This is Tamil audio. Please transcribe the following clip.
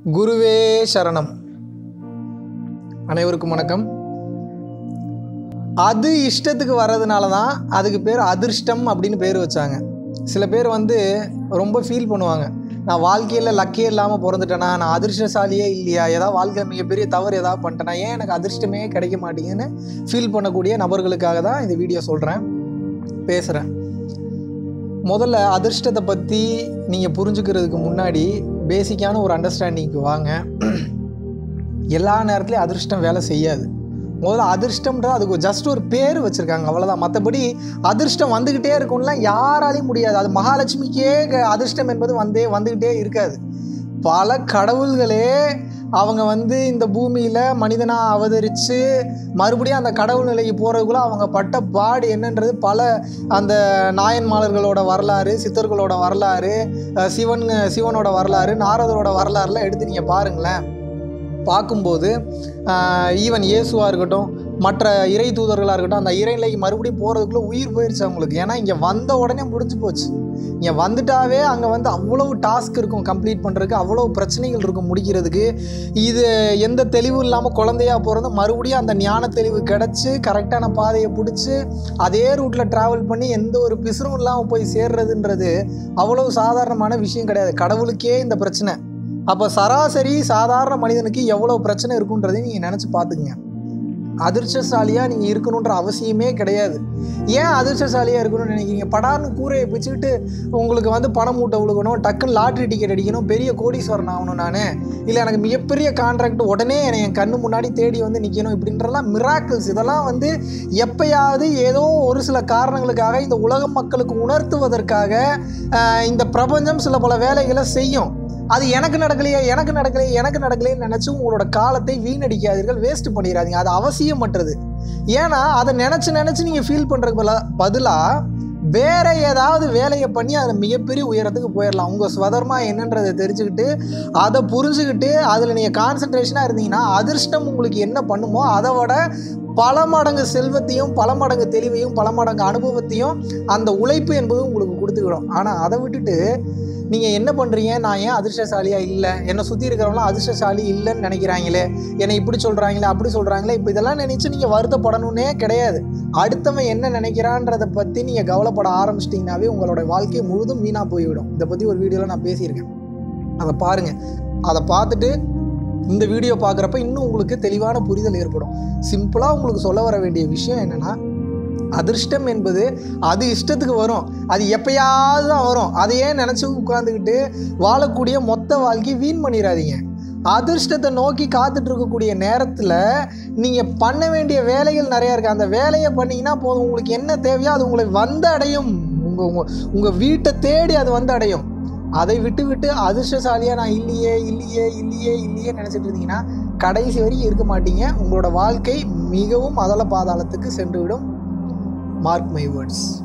குருவே சரணம் அனைவருக்கும் வணக்கம் அது இஷ்டத்துக்கு வர்றதுனால தான் அதுக்கு பேர் அதிர்ஷ்டம் அப்படின்னு பேர் வச்சாங்க சில பேர் வந்து ரொம்ப ஃபீல் பண்ணுவாங்க நான் வாழ்க்கையில் லக்கே இல்லாமல் பிறந்துட்டேனா நான் அதிர்ஷ்டசாலியே இல்லையா ஏதாவது வாழ்க்கையில் மிகப்பெரிய தவறு ஏதாவது பண்ணிட்டேனா ஏன் எனக்கு அதிர்ஷ்டமே கிடைக்க மாட்டேங்குன்னு ஃபீல் பண்ணக்கூடிய நபர்களுக்காக தான் இந்த வீடியோ சொல்கிறேன் பேசுகிறேன் முதல்ல அதிர்ஷ்டத்தை பற்றி நீங்கள் புரிஞ்சுக்கிறதுக்கு முன்னாடி பேசிக்கான ஒரு அண்டர்ஸ்டாண்டிங்க்கு வாங்க எல்லா நேரத்துலையும் அதிர்ஷ்டம் வேலை செய்யாது முதல்ல அதிர்ஷ்டம்ன்றது அதுக்கு ஜஸ்ட் ஒரு பேர் வச்சுருக்காங்க அவ்வளோதான் மற்றபடி அதிர்ஷ்டம் வந்துக்கிட்டே இருக்கும்லாம் யாராலையும் முடியாது அது மகாலட்சுமிக்கே க- அதிர்ஷ்டம் என்பது வந்தே வந்துக்கிட்டே இருக்காது பல கடவுள்களே அவங்க வந்து இந்த பூமியில் மனிதனாக அவதரித்து மறுபடியும் அந்த கடவுள் நிலைக்கு போகிறதுக்குள்ள அவங்க பட்ட பாடு என்னன்றது பல அந்த நாயன்மாளர்களோட வரலாறு சித்தர்களோட வரலாறு அஹ் சிவன் சிவனோட வரலாறு நாரதரோட வரலாறுலாம் எடுத்து நீங்கள் பாருங்களேன் பார்க்கும்போது ஈவன் இயேசுவாக இருக்கட்டும் மற்ற இறை தூதர்களாக இருக்கட்டும் அந்த இறைநிலைக்கு மறுபடியும் போகிறதுக்குள்ளே உயிர் போயிடுச்சு அவங்களுக்கு ஏன்னா இங்கே வந்த உடனே முடிஞ்சு போச்சு இங்கே வந்துட்டாவே அங்கே வந்து அவ்வளவு டாஸ்க் இருக்கும் கம்ப்ளீட் பண்ணுறதுக்கு அவ்வளோ பிரச்சனைகள் இருக்கும் முடிக்கிறதுக்கு இது எந்த தெளிவும் இல்லாமல் குழந்தையா பிறந்து மறுபடியும் அந்த ஞான தெளிவு கிடச்சி கரெக்டான பாதையை பிடிச்சி அதே ரூட்டில் ட்ராவல் பண்ணி எந்த ஒரு பிசுறும் இல்லாமல் போய் சேர்றதுன்றது அவ்வளவு சாதாரணமான விஷயம் கிடையாது கடவுளுக்கே இந்த பிரச்சனை அப்போ சராசரி சாதாரண மனிதனுக்கு எவ்வளோ பிரச்சனை இருக்குன்றதையும் நீங்கள் நினச்சி பார்த்துக்குங்க அதிர்ஷ்டசாலியாக நீங்கள் இருக்கணுன்ற அவசியமே கிடையாது ஏன் அதிர்ஷ்டசாலியாக இருக்கணும்னு நினைக்கிறீங்க படார்னு கூரையை பிச்சுக்கிட்டு உங்களுக்கு வந்து பணம் மூட்டை விழுகணும் டக்குன்னு லாட்ரி டிக்கெட் அடிக்கணும் பெரிய கோடீஸ்வரன் ஆகணும் நான் இல்லை எனக்கு மிகப்பெரிய கான்ட்ராக்ட் உடனே என்னை என் கண்ணு முன்னாடி தேடி வந்து நிற்கணும் இப்படின்றலாம் மிராக்கிள்ஸ் இதெல்லாம் வந்து எப்பயாவது ஏதோ ஒரு சில காரணங்களுக்காக இந்த உலக மக்களுக்கு உணர்த்துவதற்காக ஆஹ், இந்த பிரபஞ்சம் சில பல வேலைகளை செய்யும் அது எனக்கு நடக்கலையே எனக்கு நடக்கலையே எனக்கு நடக்கலையேன்னு நினச்சி உங்களோட காலத்தை வீணடிக்காதீர்கள் வேஸ்ட் பண்ணிடாதீங்க அது அவசியமற்றது ஏன்னா அதை நினச்சி நினச்சி நீங்கள் ஃபீல் பண்ணுறதுக்கு பதிலாக வேற ஏதாவது வேலையை பண்ணி அதில் மிகப்பெரிய உயரத்துக்கு போயிடலாம் உங்கள் ஸ்வதர்மா என்னன்றதை தெரிஞ்சுக்கிட்டு அதை புரிஞ்சுக்கிட்டு அதில் நீங்கள் கான்சன்ட்ரேஷனாக இருந்தீங்கன்னா அதிர்ஷ்டம் உங்களுக்கு என்ன பண்ணுமோ அதை விட பல மடங்கு செல்வத்தையும் பல மடங்கு தெளிவையும் பல மடங்கு அனுபவத்தையும் அந்த உழைப்பு என்பது உங்களுக்கு கொடுத்துக்கிடும் ஆனால் அதை விட்டுட்டு நீங்கள் என்ன பண்ணுறீங்க நான் ஏன் அதிர்ஷ்டசாலியாக இல்லை என்னை சுற்றி இருக்கிறவங்களாம் அதிர்ஷ்டசாலி இல்லைன்னு நினைக்கிறாங்களே என்னை இப்படி சொல்கிறாங்களே அப்படி சொல்கிறாங்களே இப்போ இதெல்லாம் நினச்சி நீங்கள் வருத்தப்படணுன்னே கிடையாது அடுத்தவன் என்ன நினைக்கிறான்றதை பற்றி நீங்கள் கவலைப்பட ஆரம்பிச்சிட்டிங்கனாவே உங்களோட வாழ்க்கை முழுதும் வீணாக போய்விடும் இதை பற்றி ஒரு வீடியோவில் நான் பேசியிருக்கேன் அதை பாருங்கள் அதை பார்த்துட்டு இந்த வீடியோ பார்க்குறப்ப இன்னும் உங்களுக்கு தெளிவான புரிதல் ஏற்படும் சிம்பிளாக உங்களுக்கு சொல்ல வர வேண்டிய விஷயம் என்னென்னா அதிர்ஷ்டம் என்பது அது இஷ்டத்துக்கு வரும் அது எப்பயாவது தான் வரும் அதையே நினச்சி உட்காந்துக்கிட்டு வாழக்கூடிய மொத்த வாழ்க்கையை வீண் பண்ணிடாதீங்க அதிர்ஷ்டத்தை நோக்கி காத்துட்டு இருக்கக்கூடிய நேரத்தில் நீங்கள் பண்ண வேண்டிய வேலைகள் நிறையா இருக்குது அந்த வேலையை பண்ணீங்கன்னா போதும் உங்களுக்கு என்ன தேவையோ அது உங்களை வந்து அடையும் உங்கள் உங்கள் உங்கள் வீட்டை தேடி அது வந்து அடையும் அதை விட்டு விட்டு அதிர்ஷ்டசாலியாக நான் இல்லையே இல்லையே இல்லையே இல்லையே நினச்சிட்டு இருந்தீங்கன்னா கடைசி வரைக்கும் இருக்க மாட்டீங்க உங்களோட வாழ்க்கை மிகவும் அதல பாதாளத்துக்கு சென்றுவிடும் மார்க் மை வேர்ட்ஸ்